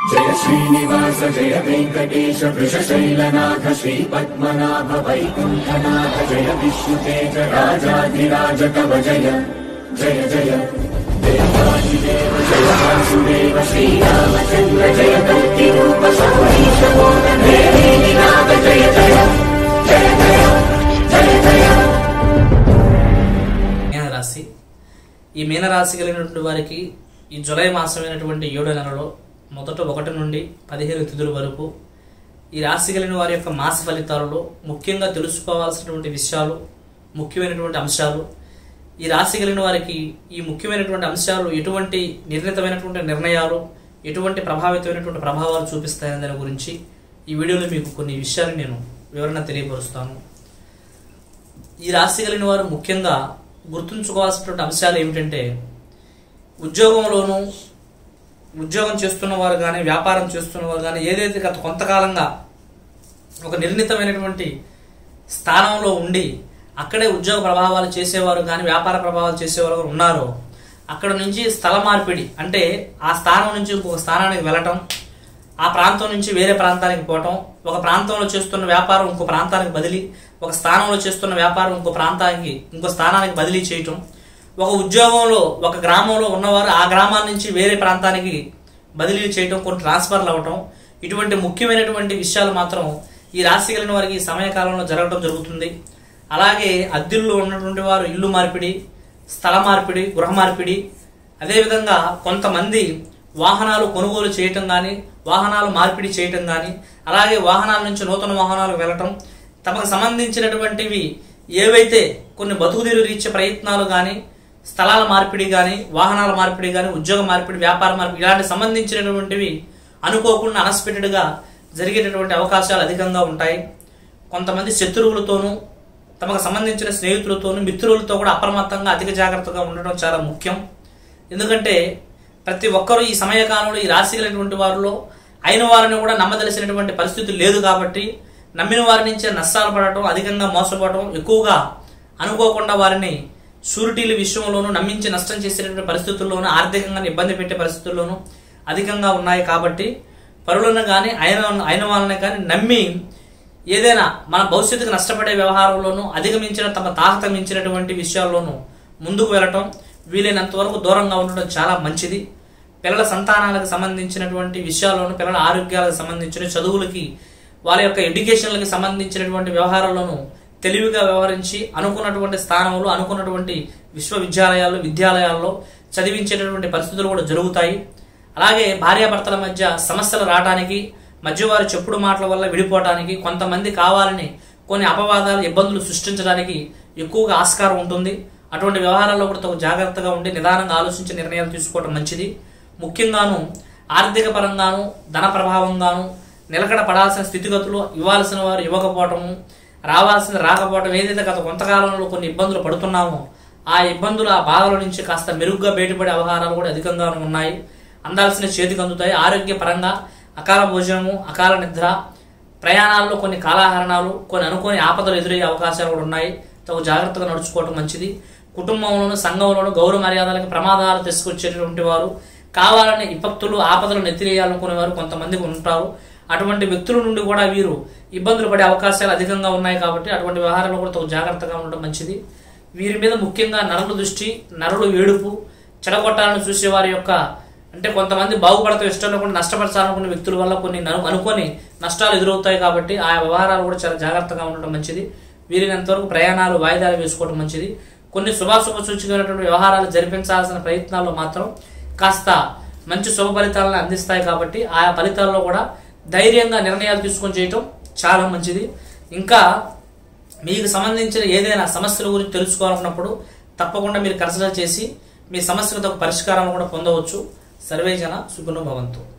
जय श्रीनिवास जय वेङ्कटेश वृषशैलनाथ श्रीपद्मनाभ वैकुण्ठनाथ जय विष्णुतेज राजाधिराज कव जय जय जय देवादिदेव जय वासुदेव श्रीरामचन्द्र जय कल्किरूप शौरीश मोदन देवीनाथ जय जय जय जय जय जय మీనరాశి ఈ మీనరాశి కలిగినటువంటి వారికి ఈ జులై మాసమైనటువంటి ఏడో నెలలో మొదట ఒకటి నుండి పదిహేను తిథుల వరకు ఈ రాశి కలిగిన వారి యొక్క మాస ఫలితాలలో ముఖ్యంగా తెలుసుకోవాల్సినటువంటి విషయాలు ముఖ్యమైనటువంటి అంశాలు ఈ రాశి కలిగిన వారికి ఈ ముఖ్యమైనటువంటి అంశాలు ఎటువంటి నిర్ణీతమైనటువంటి నిర్ణయాలు ఎటువంటి ప్రభావితమైనటువంటి ప్రభావాలు చూపిస్తాయనే దాని గురించి ఈ వీడియోలో మీకు కొన్ని విషయాలు నేను వివరణ తెలియపరుస్తాను ఈ రాశి కలిగిన వారు ముఖ్యంగా గుర్తుంచుకోవాల్సినటువంటి అంశాలు ఏమిటంటే ఉద్యోగంలోనూ ఉద్యోగం చేస్తున్న వారు కానీ వ్యాపారం చేస్తున్న వారు కానీ ఏదైతే గత కొంతకాలంగా ఒక నిర్ణీతమైనటువంటి స్థానంలో ఉండి అక్కడే ఉద్యోగ ప్రభావాలు చేసేవారు కానీ వ్యాపార ప్రభావాలు చేసేవారు కూడా ఉన్నారో అక్కడ నుంచి స్థల మార్పిడి అంటే ఆ స్థానం నుంచి ఇంకొక స్థానానికి వెళ్ళటం ఆ ప్రాంతం నుంచి వేరే ప్రాంతానికి పోవటం ఒక ప్రాంతంలో చేస్తున్న వ్యాపారం ఇంకో ప్రాంతానికి బదిలీ ఒక స్థానంలో చేస్తున్న వ్యాపారం ఇంకో ప్రాంతానికి ఇంకో స్థానానికి బదిలీ చేయటం ఒక ఉద్యోగంలో ఒక గ్రామంలో ఉన్నవారు ఆ గ్రామాల నుంచి వేరే ప్రాంతానికి బదిలీ చేయటం కొన్ని ట్రాన్స్ఫర్లు అవ్వటం ఇటువంటి ముఖ్యమైనటువంటి విషయాలు మాత్రం ఈ రాశి కలిగిన వారికి ఈ సమయకాలంలో జరగడం జరుగుతుంది అలాగే అద్దెల్లో ఉన్నటువంటి వారు ఇల్లు మార్పిడి స్థల మార్పిడి గృహ మార్పిడి అదేవిధంగా కొంతమంది వాహనాలు కొనుగోలు చేయటం కానీ వాహనాలు మార్పిడి చేయటం కానీ అలాగే వాహనాల నుంచి నూతన వాహనాలకు వెళ్ళటం తమకు సంబంధించినటువంటివి ఏవైతే కొన్ని బతుకుదీరు రీత్యా ప్రయత్నాలు కానీ స్థలాల మార్పిడి కానీ వాహనాల మార్పిడి కానీ ఉద్యోగ మార్పిడి వ్యాపార మార్పిడి ఇలాంటి సంబంధించినటువంటివి అనుకోకుండా అన్ఎక్స్పెక్టెడ్గా జరిగేటటువంటి అవకాశాలు అధికంగా ఉంటాయి కొంతమంది శత్రువులతోనూ తమకు సంబంధించిన స్నేహితులతోనూ మిత్రులతో కూడా అప్రమత్తంగా అధిక జాగ్రత్తగా ఉండడం చాలా ముఖ్యం ఎందుకంటే ప్రతి ఒక్కరూ ఈ సమయకాలంలో ఈ రాశి కలిగినటువంటి వారిలో అయిన వారిని కూడా నమ్మదలిసినటువంటి పరిస్థితి లేదు కాబట్టి నమ్మిన వారి నుంచే నష్టాలు పడటం అధికంగా మోసపోవడం ఎక్కువగా అనుకోకుండా వారిని షూరిటీల విషయంలోనూ నమ్మించి నష్టం చేసేటువంటి పరిస్థితుల్లోనూ ఆర్థికంగా ఇబ్బంది పెట్టే పరిస్థితుల్లోనూ అధికంగా ఉన్నాయి కాబట్టి పరులను కానీ అయిన అయిన వాళ్ళని కానీ నమ్మి ఏదైనా మన భవిష్యత్తుకు నష్టపడే వ్యవహారంలోనూ అధిగమించిన తమ తాహత మించినటువంటి విషయాల్లోనూ ముందుకు వెళ్ళటం వీలైనంత వరకు దూరంగా ఉండడం చాలా మంచిది పిల్లల సంతానాలకు సంబంధించినటువంటి విషయాల్లోనూ పిల్లల ఆరోగ్యాలకు సంబంధించిన చదువులకి వాళ్ళ యొక్క ఎడ్యుకేషన్లకు సంబంధించినటువంటి వ్యవహారాల్లోనూ తెలివిగా వ్యవహరించి అనుకున్నటువంటి స్థానంలో అనుకున్నటువంటి విశ్వవిద్యాలయాల్లో విద్యాలయాల్లో చదివించేటటువంటి పరిస్థితులు కూడా జరుగుతాయి అలాగే భార్యాభర్తల మధ్య సమస్యలు రావడానికి మధ్యవారి చెప్పుడు మాటల వల్ల విడిపోవడానికి కొంతమంది కావాలని కొన్ని అపవాదాలు ఇబ్బందులు సృష్టించడానికి ఎక్కువగా ఆస్కారం ఉంటుంది అటువంటి వ్యవహారాల్లో కూడా తగు జాగ్రత్తగా ఉండి నిదానంగా ఆలోచించి నిర్ణయాలు తీసుకోవడం మంచిది ముఖ్యంగాను ఆర్థిక పరంగాను ధన ప్రభావంగాను నిలకడ పడాల్సిన స్థితిగతులు ఇవ్వాల్సిన వారు ఇవ్వకపోవటము రావాల్సిన రాకపోవటం ఏదైతే గత కొంతకాలంలో కొన్ని ఇబ్బందులు పడుతున్నామో ఆ ఇబ్బందులు ఆ బాధల నుంచి కాస్త మెరుగ్గా బయటపడే వ్యవహారాలు కూడా అధికంగా ఉన్నాయి అందాల్సిన చేతికి అందుతాయి ఆరోగ్య పరంగా అకాల భోజనము అకాల నిద్ర ప్రయాణాల్లో కొన్ని కాలాహరణాలు కొన్ని అనుకోని ఆపదలు ఎదురయ్యే అవకాశాలు కూడా ఉన్నాయి తగు జాగ్రత్తగా నడుచుకోవటం మంచిది కుటుంబంలోను సంఘంలోను గౌరవ మర్యాదలకు ప్రమాదాలు తీసుకొచ్చేటటువంటి వారు కావాలని విపత్తులు ఆపదలు నెత్తిరేయాలనుకునే వారు కొంతమంది ఉంటారు అటువంటి వ్యక్తుల నుండి కూడా వీరు ఇబ్బందులు పడే అవకాశాలు అధికంగా ఉన్నాయి కాబట్టి అటువంటి వ్యవహారంలో కూడా తగు జాగ్రత్తగా ఉండడం మంచిది వీరి మీద ముఖ్యంగా నరుల దృష్టి నరులు ఏడుపు చెడగొట్టాలని చూసే వారి యొక్క అంటే కొంతమంది బాగుపడతాం ఇష్టం లేకుండా నష్టపరచాలనుకునే వ్యక్తుల వల్ల కొన్ని నను- అనుకోని నష్టాలు ఎదురవుతాయి కాబట్టి ఆ వ్యవహారాలు కూడా చాలా జాగ్రత్తగా ఉండడం మంచిది వీరినంతవరకు ప్రయాణాలు వాయిదాలు వేసుకోవడం మంచిది కొన్ని శుభాశుభ సూచికమైనటువంటి వ్యవహారాలు జరిపించాల్సిన ప్రయత్నాల్లో మాత్రం కాస్త మంచి శుభ ఫలితాలను అందిస్తాయి కాబట్టి ఆ ఫలితాల్లో కూడా ధైర్యంగా నిర్ణయాలు తీసుకొని చేయటం చాలా మంచిది ఇంకా మీకు సంబంధించిన ఏదైనా సమస్యల గురించి తెలుసుకోవాలన్నప్పుడు తప్పకుండా మీరు కన్సిడర్ చేసి మీ సమస్యకు తగ్గ పరిష్కారం కూడా పొందవచ్చు సర్వేజన సుఖను భవంతు